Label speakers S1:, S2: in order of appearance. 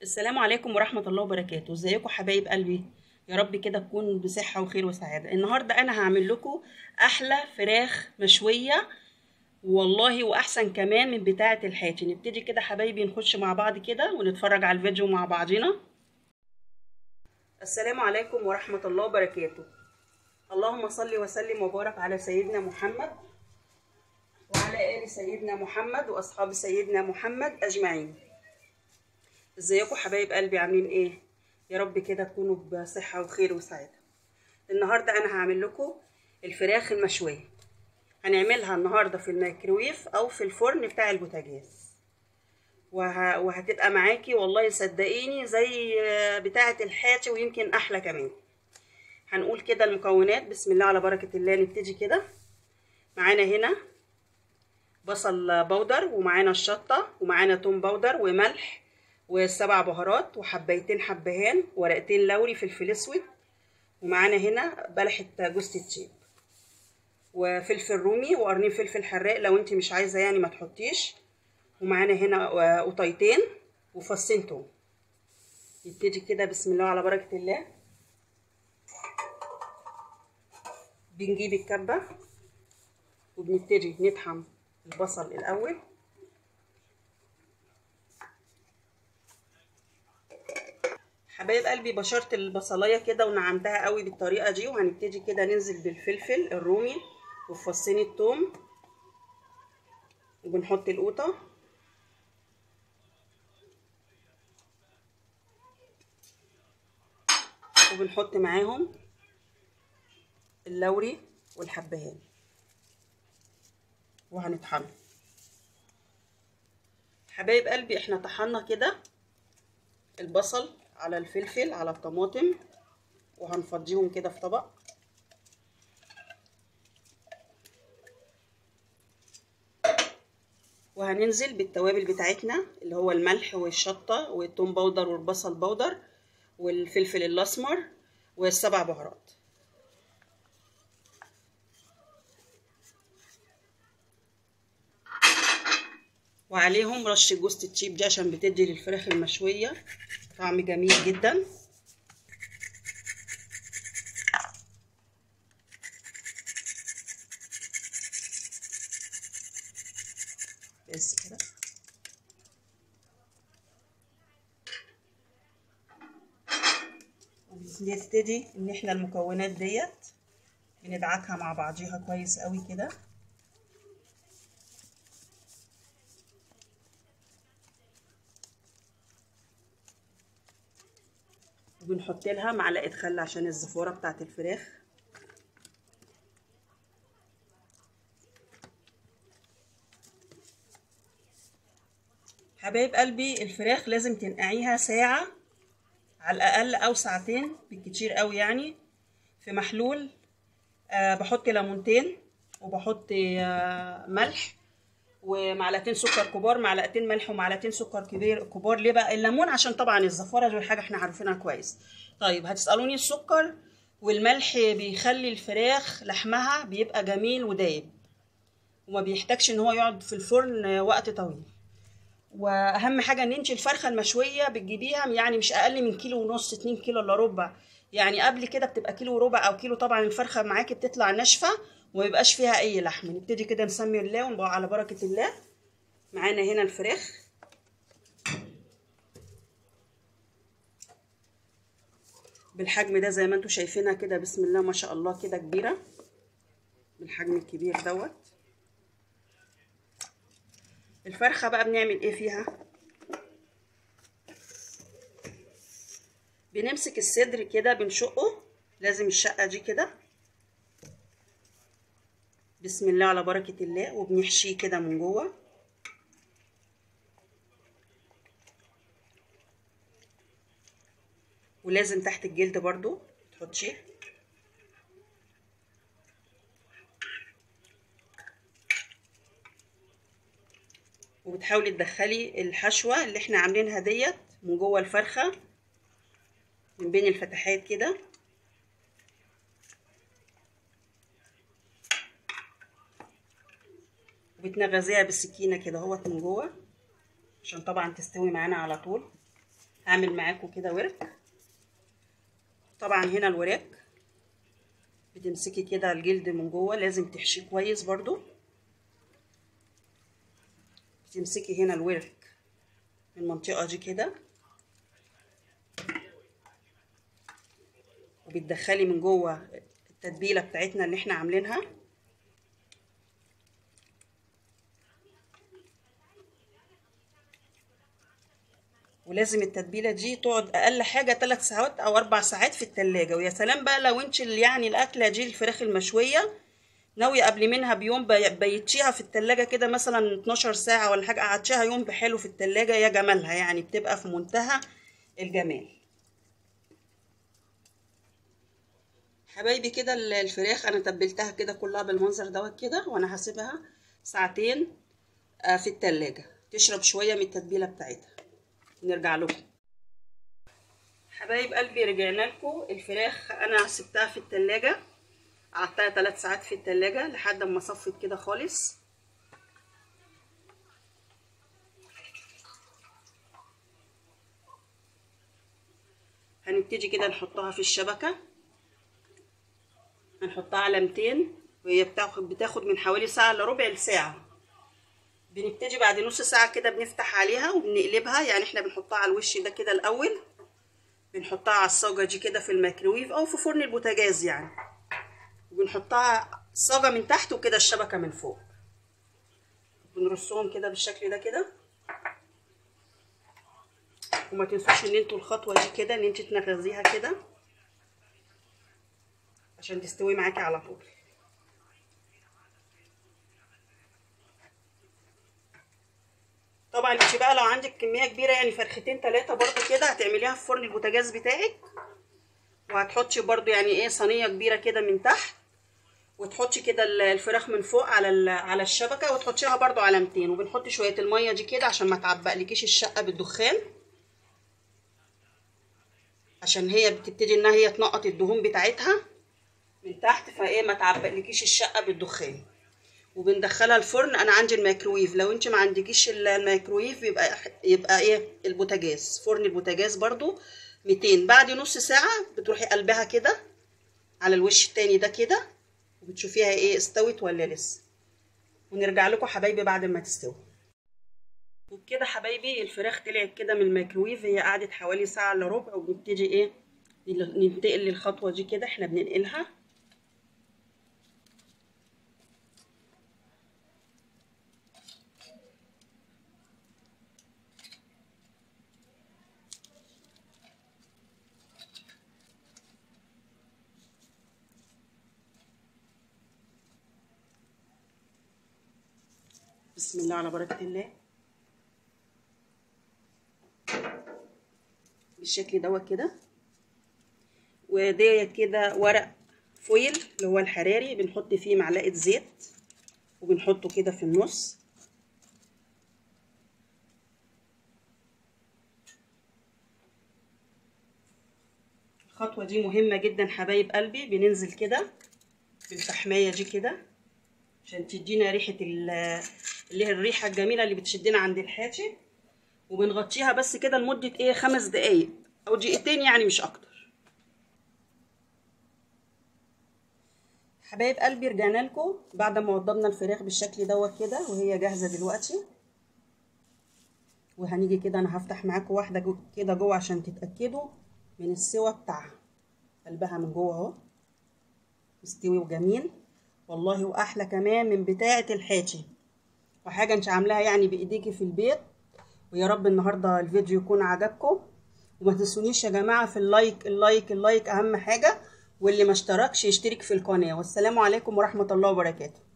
S1: السلام عليكم ورحمة الله وبركاته ازيكم حبايب قلبي يا رب كده تكون بصحة وخير وسعادة النهاردة انا هعمل لكم احلى فراخ مشوية والله واحسن كمان من بتاعة الحاتي نبتدي كده حبايبي نخش مع بعض كده ونتفرج على الفيديو مع بعضنا السلام عليكم ورحمة الله وبركاته اللهم صل وسلم وبارك على سيدنا محمد وعلى آل سيدنا محمد وأصحاب سيدنا محمد أجمعين ازيكم حبايب قلبي عاملين ايه يا رب كده تكونوا بصحة وخير وسعادة النهاردة أنا هعمل لكم الفراخ المشوية هنعملها النهاردة في الميكرويف أو في الفرن بتاع البوتاجاز وه... وهتبقى معاكي والله صدقيني زي بتاعة الحاتي ويمكن أحلى كمان هنقول كده المكونات بسم الله على بركة الله نبتدي كده معانا هنا بصل بودر ومعانا الشطة ومعانا توم بودر وملح وسبع بهارات وحبيتين حبهان ورقتين لوري فلفل اسود ومعانا هنا بلحة جوز الطيب وفلفل رومي وقرنين فلفل حراق لو انت مش عايزه يعني ما تحطيش ومعانا هنا قطيتين وفصين توم نبتدي كده بسم الله على بركه الله بنجيب الكبه وبنبتدي نطحن البصل الاول حبايب قلبي بشرت البصلايه كده ونعمتها قوي بالطريقه دي وهنبتدي كده ننزل بالفلفل الرومي وفصين الثوم وبنحط القوطه وبنحط معاهم اللوري والحبهان وهنطحنه حبايب قلبي احنا طحنا كده البصل على الفلفل على الطماطم وهنفضيهم كده في طبق وهننزل بالتوابل بتاعتنا اللي هو الملح والشطة والثوم بودر والبصل بودر والفلفل الأسمر والسبع بهارات وعليهم رش جوز الطيب دي عشان بتدي للفراخ المشويه طعم جميل جدا بس كده نبتدي ان احنا المكونات ديت بندعكها مع بعضيها كويس قوي كده وبنحط لها معلقه خل عشان الزفاره بتاعت الفراخ حبايب قلبي الفراخ لازم تنقعيها ساعه على الاقل او ساعتين بالكتير قوي يعني في محلول أه بحط ليمونتين وبحط أه ملح ومعلقتين سكر كبار معلقتين ملح ومعلقتين سكر كبير كبار ليه بقى الليمون عشان طبعا الزفاره دي حاجه احنا عارفينها كويس طيب هتسالوني السكر والملح بيخلي الفراخ لحمها بيبقى جميل ودايب وما بيحتاجش ان هو يقعد في الفرن وقت طويل واهم حاجه ان انت الفرخه المشويه بتجيبيها يعني مش اقل من كيلو ونص 2 كيلو الا ربع يعني قبل كده بتبقى كيلو وربع او كيلو طبعا الفرخه معاكي بتطلع ناشفه وما يبقاش فيها اي لحم نبتدي كده نسمي الله ونبقى على بركه الله معانا هنا الفراخ بالحجم ده زي ما انتم شايفينها كده بسم الله ما شاء الله كده كبيره بالحجم الكبير دوت الفرخه بقى بنعمل ايه فيها بنمسك الصدر كده بنشقه لازم الشقه دي كده بسم الله على بركة الله وبنحشيه كده من جوه ولازم تحت الجلد برضو تحطيه وبتحاولي تدخلي الحشوة اللي احنا عاملينها ديت من جوه الفرخة من بين الفتحات كده وبتنغزيها بالسكينه كده اهوت من جوه عشان طبعا تستوي معانا على طول هعمل معاكم كده ورك طبعا هنا الوراك بتمسكي كده الجلد من جوه لازم تحشيه كويس برضو بتمسكي هنا الورك من المنطقة دي كده وبتدخلي من جوه التتبيلة بتاعتنا اللي احنا عاملينها ولازم التتبيله دي تقعد اقل حاجه 3 ساعات او 4 ساعات في التلاجة ويا سلام بقى لو انت يعني الاكله دي الفراخ المشويه ناويه قبل منها بيوم بيتشيها في التلاجة كده مثلا 12 ساعه ولا حاجه قعدتيها يوم بحلو في التلاجة يا جمالها يعني بتبقى في منتهى الجمال حبايبي كده الفراخ انا تبلتها كده كلها بالمنظر دوت كده وانا هسيبها ساعتين في التلاجة تشرب شويه من التتبيله بتاعتها نرجع لكم حبايب قلبي رجعنا لكم الفراخ انا سبتها في التلاجة قعدتها 3 ساعات في التلاجة لحد ما صفت كده خالص هنبتدي كده نحطها في الشبكة هنحطها على 200 وهي بتاخد بتاخد من حوالي ساعة الا ربع لساعة بنبتدي بعد نص ساعة كده بنفتح عليها وبنقلبها يعني احنا بنحطها على الوش ده كده الأول بنحطها على الصاجة دي كده في الميكرويف أو في فرن البوتاجاز يعني وبنحطها الصاجة من تحت وكده الشبكة من فوق بنرصهم كده بالشكل ده كده وما تنسوش ان انتوا الخطوة دي كده ان انت تنغزيها كده عشان تستوي معاكي على طول طبعا انت بقى لو عندك كميه كبيره يعني فرختين ثلاثه برضو كده هتعمليها في فرن البوتاجاز بتاعك وهتحطي برضو يعني ايه صينيه كبيره كده من تحت وتحطي كده الفراخ من فوق على على الشبكه وتحطيها برضو على 200 وبنحط شويه الميه دي كده عشان ما تعبقلكيش الشقه بالدخان عشان هي بتبتدي انها هي تنقط الدهون بتاعتها من تحت فايه ما تعبقلكيش الشقه بالدخان وبندخلها الفرن انا عندي الميكرويف لو انت ما عندكيش الميكرويف يبقى يبقى ايه البوتاجاز فرن البوتاجاز برضو 200 بعد نص ساعه بتروحي قلبها كده على الوش التاني ده كده وبتشوفيها ايه استوت ولا لسه ونرجع لكم حبايبي بعد ما تستوي وبكده حبايبي الفراخ طلعت كده من الميكرويف هي قعدت حوالي ساعه الا ربع وبنبتدي ايه ننتقل للخطوه دي كده احنا بننقلها بسم الله على بركة الله بالشكل دوت كده وديت كده ورق فويل اللي هو الحراري بنحط فيه معلقة زيت وبنحطه كده في النص الخطوة دي مهمة جدا حبايب قلبي بننزل كده بالفحماية دي كده عشان تدينا ريحة اللي هي الريحة الجميلة اللي بتشدنا عند الحاشي وبنغطيها بس كده لمدة ايه خمس دقايق او دقيقتين يعني مش اكتر حبايب قلبي رجعنا لكم بعد ما وضبنا الفراخ بالشكل دوت كده وهي جاهزة دلوقتي وهنيجي كده انا هفتح معاكم واحدة جو كده جوه عشان تتأكدوا من السوا بتاعها قلبها من جوه اهو مستوي وجميل والله واحلى كمان من بتاعه الحاتي وحاجه انت عاملاها يعني بايديكي في البيت ويا رب النهارده الفيديو يكون عجبكم وما تنسونيش يا جماعه في اللايك اللايك اللايك اهم حاجه واللي ما اشتركش يشترك في القناه والسلام عليكم ورحمه الله وبركاته